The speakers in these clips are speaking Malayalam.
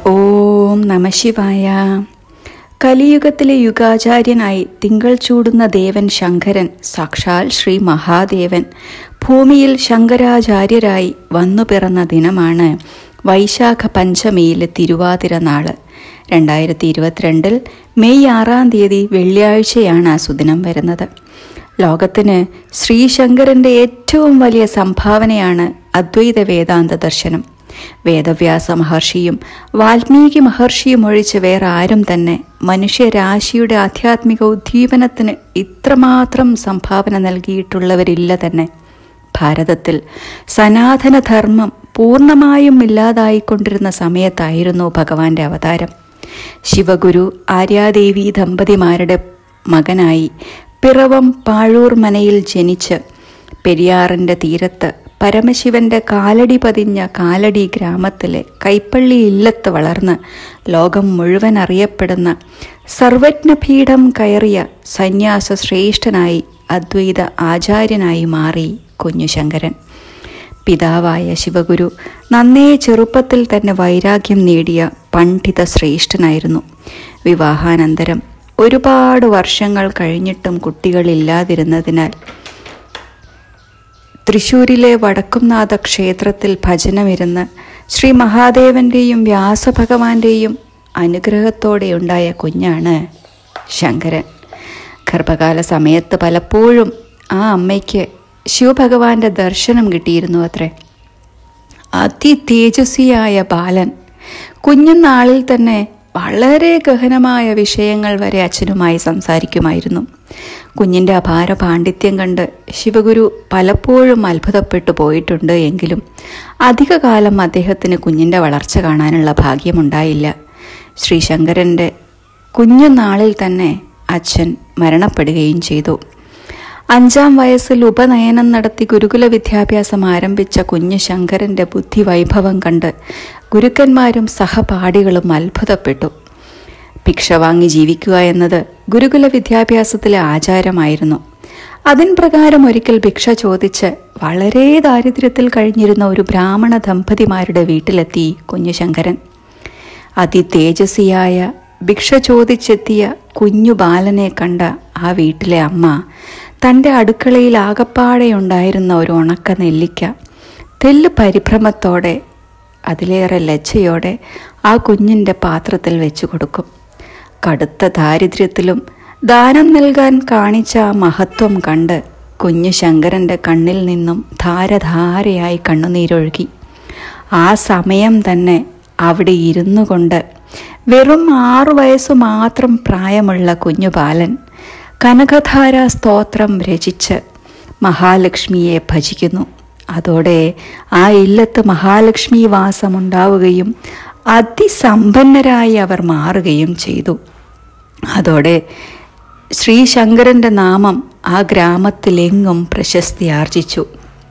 ഓം നമശിവായ കലിയുഗത്തിലെ യുഗാചാര്യനായി തിങ്കൾ ചൂടുന്ന ദേവൻ ശങ്കരൻ സാക്ഷാൽ ശ്രീ മഹാദേവൻ ഭൂമിയിൽ ശങ്കരാചാര്യരായി വന്നു പിറന്ന ദിനമാണ് വൈശാഖ പഞ്ചമിയിലെ തിരുവാതിര നാള് രണ്ടായിരത്തി ഇരുപത്തിരണ്ടിൽ മെയ് ആറാം തീയതി വെള്ളിയാഴ്ചയാണ് ആ സുദിനം വരുന്നത് ലോകത്തിന് ശ്രീശങ്കരന്റെ ഏറ്റവും വലിയ സംഭാവനയാണ് അദ്വൈത വേദാന്ത ദർശനം വേദവ്യാസ മഹർഷിയും വാൽമീകി മഹർഷിയും ഒഴിച്ച് വേറെ ആരും തന്നെ മനുഷ്യരാശിയുടെ ആധ്യാത്മിക ഉദ്ദീപനത്തിന് ഇത്രമാത്രം സംഭാവന നൽകിയിട്ടുള്ളവരില്ല തന്നെ ഭാരതത്തിൽ സനാതനധർമ്മം പൂർണ്ണമായും ഇല്ലാതായിക്കൊണ്ടിരുന്ന സമയത്തായിരുന്നു ഭഗവാന്റെ അവതാരം ശിവഗുരു ആര്യാദേവി ദമ്പതിമാരുടെ മകനായി പിറവം പാഴൂർ മനയിൽ ജനിച്ച് പെരിയാറിൻ്റെ തീരത്ത് പരമശിവന്റെ കാലടി പതിഞ്ഞ കാലടി ഗ്രാമത്തിലെ കൈപ്പള്ളി ഇല്ലത്ത് വളർന്ന് ലോകം മുഴുവൻ അറിയപ്പെടുന്ന സർവജ്ഞപീഠം കയറിയ സന്യാസ ശ്രേഷ്ഠനായി അദ്വൈത ആചാര്യനായി മാറി കുഞ്ഞുശങ്കരൻ പിതാവായ ശിവഗുരു നന്നേ ചെറുപ്പത്തിൽ തന്നെ വൈരാഗ്യം നേടിയ പണ്ഡിത ശ്രേഷ്ഠനായിരുന്നു വിവാഹാനന്തരം ഒരുപാട് വർഷങ്ങൾ കഴിഞ്ഞിട്ടും കുട്ടികളില്ലാതിരുന്നതിനാൽ തൃശൂരിലെ വടക്കുംനാഥ ക്ഷേത്രത്തിൽ ഭജനമിരുന്ന് ശ്രീ മഹാദേവന്റെയും വ്യാസഭഗവാന്റെയും അനുഗ്രഹത്തോടെയുണ്ടായ കുഞ്ഞാണ് ശങ്കരൻ ഗർഭകാല സമയത്ത് പലപ്പോഴും ആ അമ്മയ്ക്ക് ശിവഭഗവാന്റെ ദർശനം കിട്ടിയിരുന്നു അത്രേ അതിതേജസ്വിയായ ബാലൻ കുഞ്ഞുനാളിൽ തന്നെ വളരെ ഗഹനമായ വിഷയങ്ങൾ വരെ അച്ഛനുമായി സംസാരിക്കുമായിരുന്നു കുഞ്ഞിൻ്റെ അപാര പാണ്ഡിത്യം കണ്ട് ശിവഗുരു പലപ്പോഴും അത്ഭുതപ്പെട്ടു പോയിട്ടുണ്ട് എങ്കിലും അധികകാലം അദ്ദേഹത്തിന് കുഞ്ഞിൻ്റെ വളർച്ച കാണാനുള്ള ഭാഗ്യമുണ്ടായില്ല ശ്രീശങ്കരൻ്റെ കുഞ്ഞുനാളിൽ തന്നെ അച്ഛൻ മരണപ്പെടുകയും ചെയ്തു അഞ്ചാം വയസ്സിൽ ഉപനയനം നടത്തി ഗുരുകുല വിദ്യാഭ്യാസം ആരംഭിച്ച കുഞ്ഞു ശങ്കരന്റെ ബുദ്ധി വൈഭവം കണ്ട് ഗുരുക്കന്മാരും സഹപാഠികളും അത്ഭുതപ്പെട്ടു ഭിക്ഷ വാങ്ങി ജീവിക്കുക എന്നത് ഗുരുകുല വിദ്യാഭ്യാസത്തിലെ ആചാരമായിരുന്നു അതിൻ പ്രകാരം ഒരിക്കൽ ഭിക്ഷ ചോദിച്ച് വളരെ ദാരിദ്ര്യത്തിൽ കഴിഞ്ഞിരുന്ന ഒരു ബ്രാഹ്മണ ദമ്പതിമാരുടെ വീട്ടിലെത്തി കുഞ്ഞുശങ്കരൻ അതിതേജസ്വിയായ ഭിക്ഷ ചോദിച്ചെത്തിയ കുഞ്ഞു ബാലനെ കണ്ട ആ വീട്ടിലെ അമ്മ തൻ്റെ അടുക്കളയിൽ ആകപ്പാടെയുണ്ടായിരുന്ന ഒരു ഉണക്ക നെല്ലിക്ക തെല്ല് പരിഭ്രമത്തോടെ അതിലേറെ ലജ്ജയോടെ ആ കുഞ്ഞിൻ്റെ പാത്രത്തിൽ വെച്ചു കൊടുക്കും കടുത്ത ദാരിദ്ര്യത്തിലും ദാനം നൽകാൻ കാണിച്ച ആ മഹത്വം കണ്ട് കുഞ്ഞു ശങ്കരൻ്റെ കണ്ണിൽ നിന്നും ധാരധാരയായി കണ്ണുനീരൊഴുകി ആ സമയം തന്നെ അവിടെ ഇരുന്നു കൊണ്ട് വെറും ആറു വയസ്സു മാത്രം പ്രായമുള്ള കുഞ്ഞു ബാലൻ കനകധാര സ്തോത്രം രചിച്ച് മഹാലക്ഷ്മിയെ ഭജിക്കുന്നു അതോടെ ആ ഇല്ലത്ത് മഹാലക്ഷ്മി വാസമുണ്ടാവുകയും അതിസമ്പന്നരായി അവർ മാറുകയും ചെയ്തു അതോടെ ശ്രീശങ്കരന്റെ നാമം ആ ഗ്രാമത്തിലെങ്ങും പ്രശസ്തി ആർജിച്ചു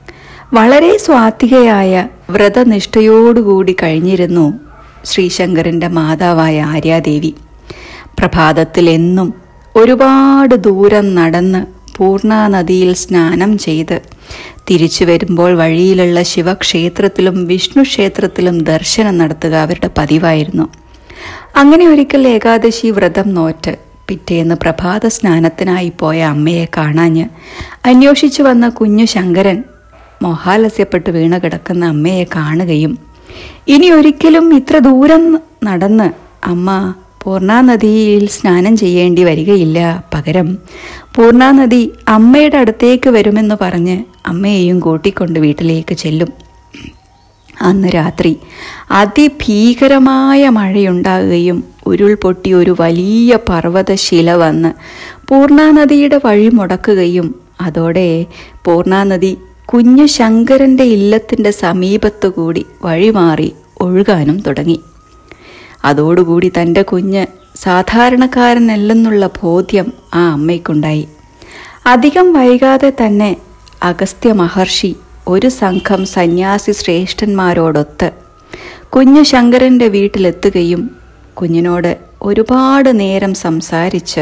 വളരെ സ്വാത്വികയായ വ്രതനിഷ്ഠയോടുകൂടി കഴിഞ്ഞിരുന്നു ശ്രീശങ്കരന്റെ മാതാവായ ആര്യാദേവി പ്രഭാതത്തിൽ എന്നും ഒരുപാട് ദൂരം നടന്ന് പൂർണ്ണ നദിയിൽ സ്നാനം ചെയ്ത് തിരിച്ചു വരുമ്പോൾ വഴിയിലുള്ള ശിവക്ഷേത്രത്തിലും വിഷ്ണു ക്ഷേത്രത്തിലും ദർശനം നടത്തുക അവരുടെ പതിവായിരുന്നു അങ്ങനെ ഒരിക്കൽ ഏകാദശി വ്രതം നോറ്റ് പിറ്റേന്ന് പ്രഭാത സ്നാനത്തിനായി പോയ അമ്മയെ കാണാഞ്ഞ് അന്വേഷിച്ചു വന്ന കുഞ്ഞു ശങ്കരൻ മോഹാലസ്യപ്പെട്ട് വീണ് കിടക്കുന്ന അമ്മയെ കാണുകയും ഇനി ഒരിക്കലും ഇത്ര ദൂരം നടന്ന് അമ്മ പൂർണ്ണാനദിയിൽ സ്നാനം ചെയ്യേണ്ടി വരികയില്ല പകരം പൂർണ്ണാനദി അമ്മയുടെ അടുത്തേക്ക് വരുമെന്ന് പറഞ്ഞ് അമ്മയെയും കൂട്ടിക്കൊണ്ട് വീട്ടിലേക്ക് ചെല്ലും അന്ന് രാത്രി അതിഭീകരമായ മഴയുണ്ടാകുകയും ഉരുൾപൊട്ടി ഒരു വലിയ പർവ്വതശില വന്ന് പൂർണ്ണാനദിയുടെ വഴി മുടക്കുകയും അതോടെ പൂർണ്ണാനദി കുഞ്ഞു ശങ്കരന്റെ ഇല്ലത്തിന്റെ സമീപത്തുകൂടി വഴിമാറി ഒഴുകാനും തുടങ്ങി അതോടുകൂടി തൻ്റെ കുഞ്ഞ് സാധാരണക്കാരനല്ലെന്നുള്ള ബോധ്യം ആ അമ്മയ്ക്കുണ്ടായി അധികം വൈകാതെ തന്നെ അഗസ്ത്യ മഹർഷി ഒരു സംഘം സന്യാസി ശ്രേഷ്ഠന്മാരോടൊത്ത് കുഞ്ഞു ശങ്കരന്റെ വീട്ടിലെത്തുകയും കുഞ്ഞിനോട് ഒരുപാട് നേരം സംസാരിച്ച്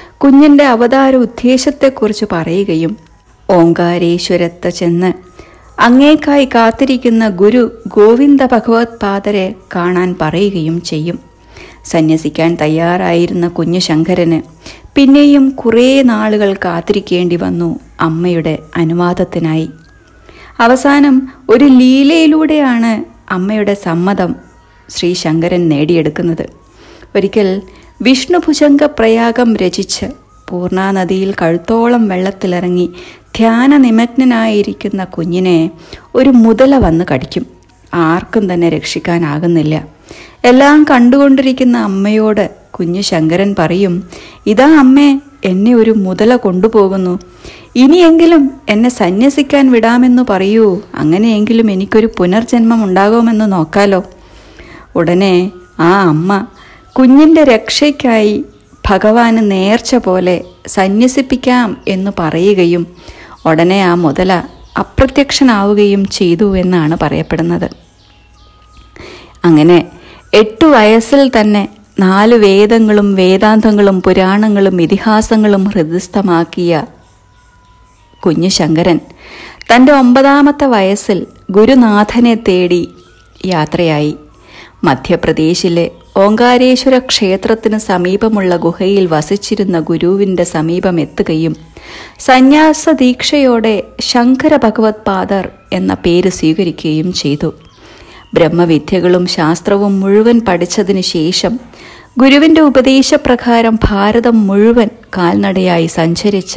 കുഞ്ഞിൻ്റെ അവതാര ഉദ്ദേശത്തെക്കുറിച്ച് പറയുകയും ഓങ്കാരേശ്വരത്ത് ചെന്ന് അങ്ങേക്കായി കാത്തിരിക്കുന്ന ഗുരു ഗോവിന്ദ ഭഗവത് പാദരെ കാണാൻ പറയുകയും ചെയ്യും സന്യസിക്കാൻ തയ്യാറായിരുന്ന കുഞ്ഞു ശങ്കരന് പിന്നെയും കുറേ നാളുകൾ കാത്തിരിക്കേണ്ടി വന്നു അമ്മയുടെ അനുവാദത്തിനായി അവസാനം ഒരു ലീലയിലൂടെയാണ് അമ്മയുടെ സമ്മതം ശ്രീ ശങ്കരൻ നേടിയെടുക്കുന്നത് ഒരിക്കൽ വിഷ്ണുഭുജംഗ പ്രയാഗം രചിച്ച് പൂർണാനദിയിൽ കഴുത്തോളം വെള്ളത്തിലിറങ്ങി ധ്യാന നിമഗ്നനായിരിക്കുന്ന കുഞ്ഞിനെ ഒരു മുതല വന്ന് കടിക്കും ആർക്കും തന്നെ രക്ഷിക്കാനാകുന്നില്ല എല്ലാം കണ്ടുകൊണ്ടിരിക്കുന്ന അമ്മയോട് കുഞ്ഞു ശങ്കരൻ പറയും ഇതാ അമ്മേ എന്നെ ഒരു മുതല കൊണ്ടുപോകുന്നു ഇനിയെങ്കിലും എന്നെ സന്യസിക്കാൻ വിടാമെന്ന് പറയൂ അങ്ങനെയെങ്കിലും എനിക്കൊരു പുനർജന്മം ഉണ്ടാകുമെന്ന് നോക്കാലോ ഉടനെ ആ അമ്മ കുഞ്ഞിൻ്റെ രക്ഷയ്ക്കായി ഭഗവാന് നേർച്ച പോലെ സന്യസിപ്പിക്കാം എന്ന് പറയുകയും ഉടനെ ആ മുതല അപ്രത്യക്ഷനാവുകയും ചെയ്തു എന്നാണ് പറയപ്പെടുന്നത് അങ്ങനെ എട്ടു വയസ്സിൽ തന്നെ നാല് വേദങ്ങളും വേദാന്തങ്ങളും പുരാണങ്ങളും ഇതിഹാസങ്ങളും ഹൃദയസ്ഥമാക്കിയ കുഞ്ഞു ശങ്കരൻ തൻ്റെ ഒമ്പതാമത്തെ വയസ്സിൽ ഗുരുനാഥനെ തേടി യാത്രയായി മധ്യപ്രദേശിലെ ഓങ്കാരേശ്വര ക്ഷേത്രത്തിന് സമീപമുള്ള ഗുഹയിൽ വസിച്ചിരുന്ന ഗുരുവിൻ്റെ സമീപം എത്തുകയും സന്യാസ ദീക്ഷയോടെ ശങ്കര ഭഗവത് പാദർ എന്ന പേര് സ്വീകരിക്കുകയും ചെയ്തു ബ്രഹ്മവിദ്യകളും ശാസ്ത്രവും മുഴുവൻ പഠിച്ചതിനു ശേഷം ഗുരുവിൻ്റെ ഉപദേശപ്രകാരം ഭാരതം മുഴുവൻ കാൽനടയായി സഞ്ചരിച്ച്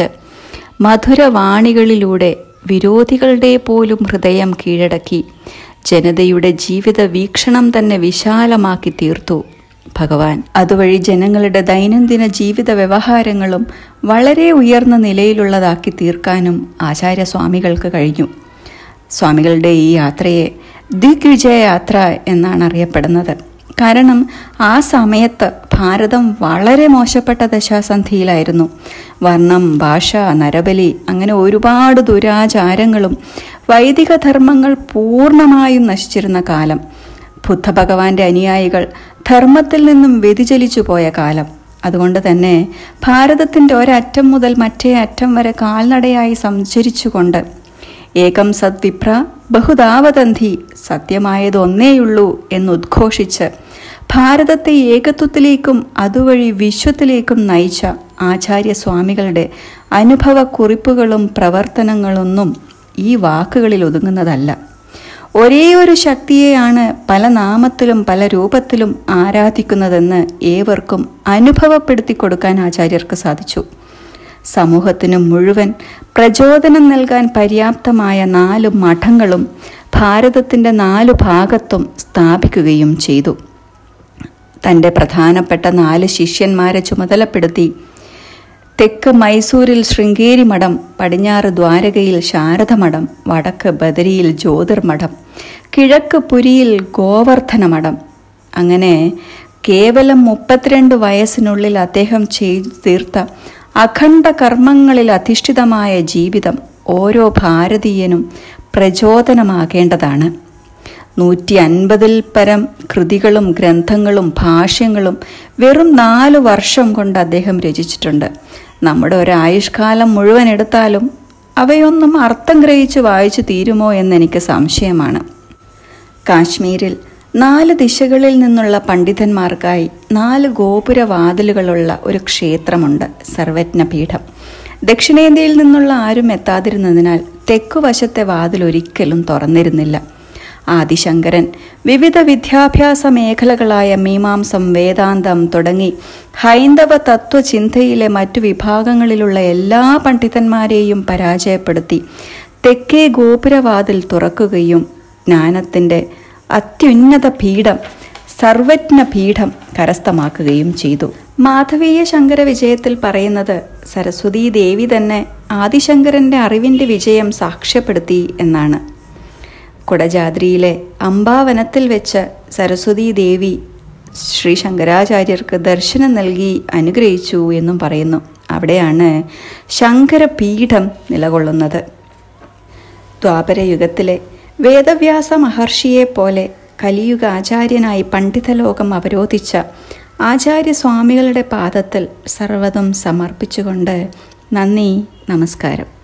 മധുരവാണികളിലൂടെ വിരോധികളുടെ പോലും ഹൃദയം കീഴടക്കി ജനതയുടെ ജീവിത വീക്ഷണം തന്നെ വിശാലമാക്കി തീർത്തു ഭഗവാൻ അതുവഴി ജനങ്ങളുടെ ദൈനംദിന ജീവിത വ്യവഹാരങ്ങളും വളരെ ഉയർന്ന നിലയിലുള്ളതാക്കി തീർക്കാനും ആചാര്യസ്വാമികൾക്ക് കഴിഞ്ഞു സ്വാമികളുടെ ഈ യാത്രയെ ദിഗ്വിജയ യാത്ര എന്നാണ് അറിയപ്പെടുന്നത് കാരണം ആ സമയത്ത് ഭാരതം വളരെ മോശപ്പെട്ട ദശാസന്ധിയിലായിരുന്നു വർണ്ണം ഭാഷ നരബലി അങ്ങനെ ഒരുപാട് ദുരാചാരങ്ങളും വൈദിക ധർമ്മങ്ങൾ പൂർണ്ണമായും നശിച്ചിരുന്ന കാലം ബുദ്ധഭഗവാന്റെ അനുയായികൾ ധർമ്മത്തിൽ നിന്നും വ്യതിചലിച്ചു പോയ കാലം അതുകൊണ്ട് തന്നെ ഭാരതത്തിൻ്റെ ഒരറ്റം മുതൽ മറ്റേ അറ്റം വരെ കാൽനടയായി സഞ്ചരിച്ചുകൊണ്ട് ഏകം സദ്വിപ്ര ബഹുദാവതന്ധി സത്യമായത് ഒന്നേയുള്ളൂ എന്നുദ്ഘോഷിച്ച് ഭാരതത്തെ ഏകത്വത്തിലേക്കും അതുവഴി വിശ്വത്തിലേക്കും നയിച്ച ആചാര്യസ്വാമികളുടെ അനുഭവ കുറിപ്പുകളും പ്രവർത്തനങ്ങളൊന്നും ഈ വാക്കുകളിൽ ഒതുങ്ങുന്നതല്ല ഒരേ ഒരു ശക്തിയെയാണ് പല നാമത്തിലും പല രൂപത്തിലും ആരാധിക്കുന്നതെന്ന് ഏവർക്കും അനുഭവപ്പെടുത്തി കൊടുക്കാൻ ആചാര്യർക്ക് സാധിച്ചു സമൂഹത്തിന് മുഴുവൻ പ്രചോദനം നൽകാൻ പര്യാപ്തമായ നാല് മഠങ്ങളും ഭാരതത്തിൻ്റെ നാലു ഭാഗത്തും സ്ഥാപിക്കുകയും ചെയ്തു തൻ്റെ പ്രധാനപ്പെട്ട നാല് ശിഷ്യന്മാരെ ചുമതലപ്പെടുത്തി തെക്ക് മൈസൂരിൽ ശൃംഗേരി മഠം പടിഞ്ഞാറ് ദ്വാരകയിൽ ശാരദമഠം വടക്ക് ബദരിയിൽ ജ്യോതിർമഠം കിഴക്ക് പുരിയിൽ ഗോവർദ്ധന മഠം അങ്ങനെ കേവലം മുപ്പത്തിരണ്ട് വയസ്സിനുള്ളിൽ അദ്ദേഹം ചെയ്തു തീർത്ത അഖണ്ഡ കർമ്മങ്ങളിൽ അധിഷ്ഠിതമായ ജീവിതം ഓരോ ഭാരതീയനും പ്രചോദനമാകേണ്ടതാണ് നൂറ്റി അൻപതിൽ പരം കൃതികളും ഗ്രന്ഥങ്ങളും ഭാഷ്യങ്ങളും വെറും നാല് വർഷം കൊണ്ട് അദ്ദേഹം രചിച്ചിട്ടുണ്ട് നമ്മുടെ ഒരു ആയുഷ്കാലം മുഴുവൻ എടുത്താലും അവയൊന്നും അർത്ഥം ഗ്രഹിച്ച് വായിച്ചു തീരുമോ എന്നെനിക്ക് സംശയമാണ് കാശ്മീരിൽ നാല് ദിശകളിൽ നിന്നുള്ള പണ്ഡിതന്മാർക്കായി നാല് ഗോപുരവാതിലുകളുള്ള ഒരു ക്ഷേത്രമുണ്ട് സർവജ്ഞപീഠം ദക്ഷിണേന്ത്യയിൽ നിന്നുള്ള ആരും എത്താതിരുന്നതിനാൽ തെക്കുവശത്തെ വാതിൽ ഒരിക്കലും തുറന്നിരുന്നില്ല ആദിശങ്കരൻ വിവിധ വിദ്യാഭ്യാസ മേഖലകളായ മീമാംസം വേദാന്തം തുടങ്ങി ഹൈന്ദവ തത്വചിന്തയിലെ മറ്റു വിഭാഗങ്ങളിലുള്ള എല്ലാ പണ്ഡിതന്മാരെയും പരാജയപ്പെടുത്തി തെക്കേ ഗോപുരവാതിൽ തുറക്കുകയും ജ്ഞാനത്തിൻ്റെ അത്യുന്നത പീഠം സർവജ്ഞ പീഠം കരസ്ഥമാക്കുകയും ചെയ്തു മാധവീയ ശങ്കര വിജയത്തിൽ പറയുന്നത് സരസ്വതീ ദേവി തന്നെ ആദിശങ്കരന്റെ അറിവിന്റെ വിജയം സാക്ഷ്യപ്പെടുത്തി എന്നാണ് കുടജാദ്രിയിലെ അംബാവനത്തിൽ വെച്ച് സരസ്വതീ ദേവി ശ്രീ ശങ്കരാചാര്യർക്ക് ദർശനം നൽകി അനുഗ്രഹിച്ചു എന്നും പറയുന്നു അവിടെയാണ് ശങ്കരപീഠം നിലകൊള്ളുന്നത് ദ്വാപരയുഗത്തിലെ വേദവ്യാസ മഹർഷിയെ പോലെ കലിയുഗ ആചാര്യനായി പണ്ഡിതലോകം അവരോധിച്ച ആചാര്യസ്വാമികളുടെ പാദത്തിൽ സർവ്വതും സമർപ്പിച്ചുകൊണ്ട് നന്ദി നമസ്കാരം